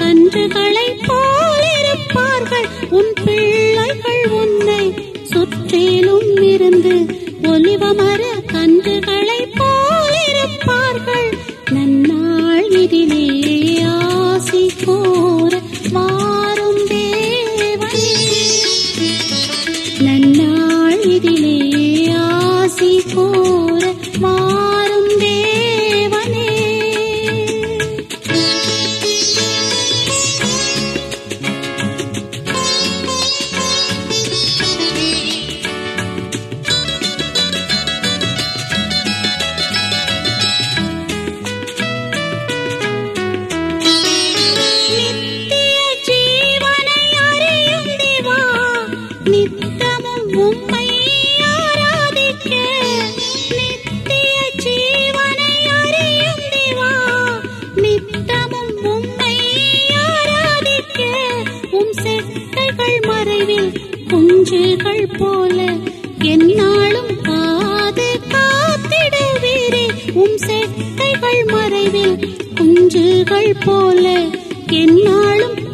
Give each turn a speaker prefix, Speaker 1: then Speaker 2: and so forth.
Speaker 1: கன்றுகளைப் போலிருப்பார்கள் உன் பிள்ளைகள் உன்னை சுற்றிலும் இருந்து ஒலிவமர கன்றுகளைப் போலிருப்பார்கள் நன்னாள் இதிலே ஆசி கோர வாரும் தேவனே நன்னாள் இதிலே ஆசி கோர வாரும் தேவனே நித்திய ஜீவனை அறியும் தேவா நித்தமும் உம்மை ஆராதிக்க நித்திய ஜீவனை அறியும் தேவா நித்தமும் உம்மை ஆராதிக்க உம் செட்டைகள் மறைவில் குஞ்சுகள் போல எந்நாளும் காது காத்திடுவீரே உம் செட்டைகள் மறைவில் குஞ்சுகள் போல எந்நாளும்